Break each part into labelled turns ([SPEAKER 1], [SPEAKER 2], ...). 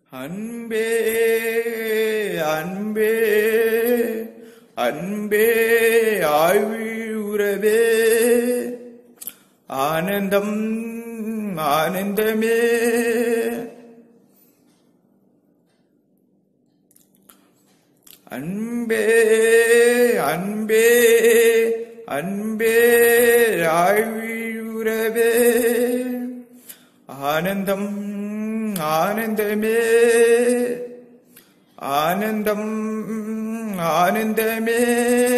[SPEAKER 1] அன்பே அன்பே அன்பே ஆழ்வி உறவே ஆனந்தம் ஆனந்தமே அன்பே அன்பே அன்பே ஆழ்வி உறவே ஆனந்தம் ஆனந்தமே ஆனந்தம் ஆனந்தமே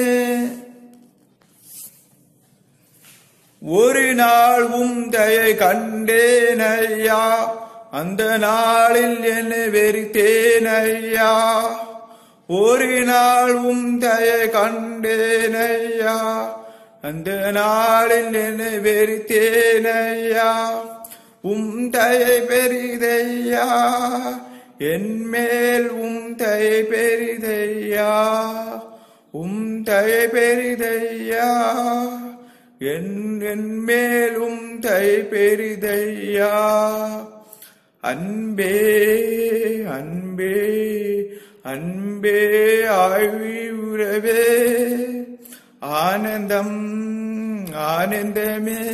[SPEAKER 1] ஒரு நாள் உம் தயை கண்டேன் ஐயா அந்த நாளில் என்ன வெறித்தேன் ஐயா ஒரு நாள் உம் தயை கண்டேன் ஐயா அந்த நாளில் என்ன வெறித்தேன் ஐயா உம் தயை பெரிதையா என் மேல் உம் தயை பெரிதையா உம் தயை பெரிதையா என் என் மேலும் தை பெரிதையா அன்பே அன்பே அன்பே ஆழ்வி உறவே ஆனந்தம் ஆனந்தமே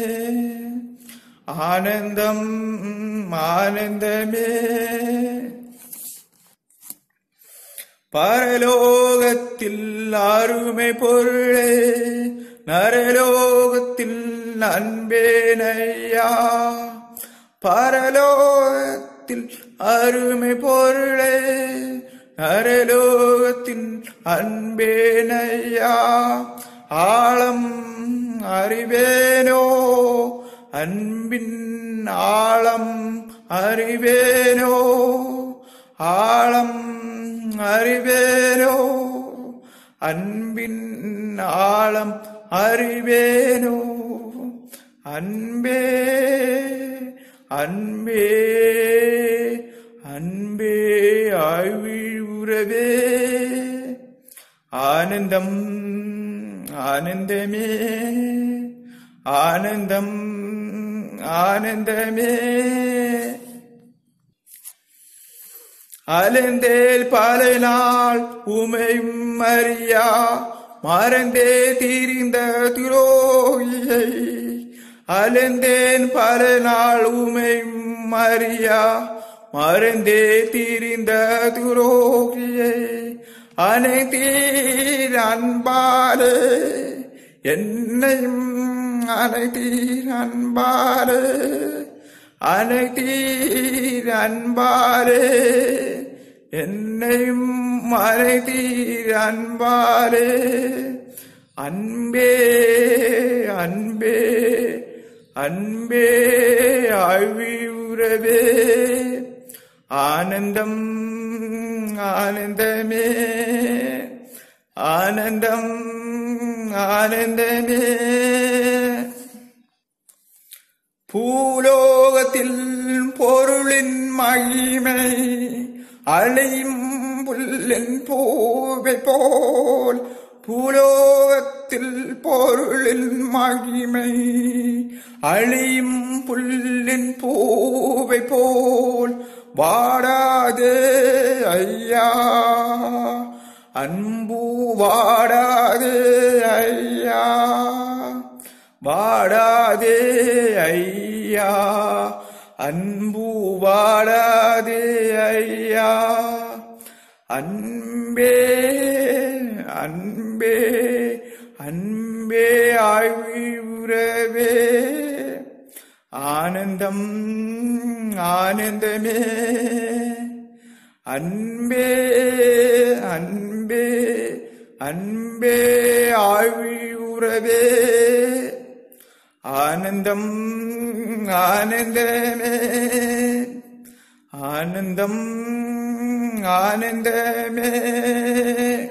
[SPEAKER 1] ஆனந்தம் ஆனந்தமே பரலோகத்தில் அருமை பொருளே நரலோகத்தில் அன்பேனையா பரலோகத்தில் அருமை பொருளே நரலோகத்தின் அன்பேனையா ஆழம் அறிவேனோ அன்பின் ஆழம் அறிவேனோ ஆழம் அறிவேனோ அன்பின் ஆழம் அறிவேனோ அன்பே அன்பே அன்பே ஆழ்வி உறவே ஆனந்தம் ஆனந்தமே ஆனந்தம் ஆனந்தமே அலந்தேல் பல நாள் உமையும் அறியா மறந்தே தீரிந்த துரோகியை அலந்தேன் பல நாள் உமையும் அறியா மறந்தே தீரிந்த துரோகியை அனைத்தீர் அன்பாலே என்னையும் அனைத்தீர் அன்பாலே அனைத்தீர் அன்பாலே என்னையும் அனைத்தீர் அன்பாலே அன்பே அன்பே அன்பே ஆழ்வி உறவே ஆனந்தம் ஆனந்தமே ஆனந்தம் ஆனந்தமே பூலோகத்தில் பொருளின் மகிமை அழையும் புல்லின் பூவை போல் பூலோகத்தில் பொருளின் மகிமை அழியும் புல்லின் பூவை போல் வாடாதே ஐயா அன்பு வாடாதே ஐயா வாடாதே ஐயா அன்பு வாடாதே ஐயா அன்பே அன்பே அன்பே ஆழ்வி உறவே ஆனந்தம் ஆனந்தமே அன்பே அன்பே அன்பே ஆழ்வி உறவே ஆனந்தம் ஆனந்தமே ஆனந்தம் ஆனந்தமே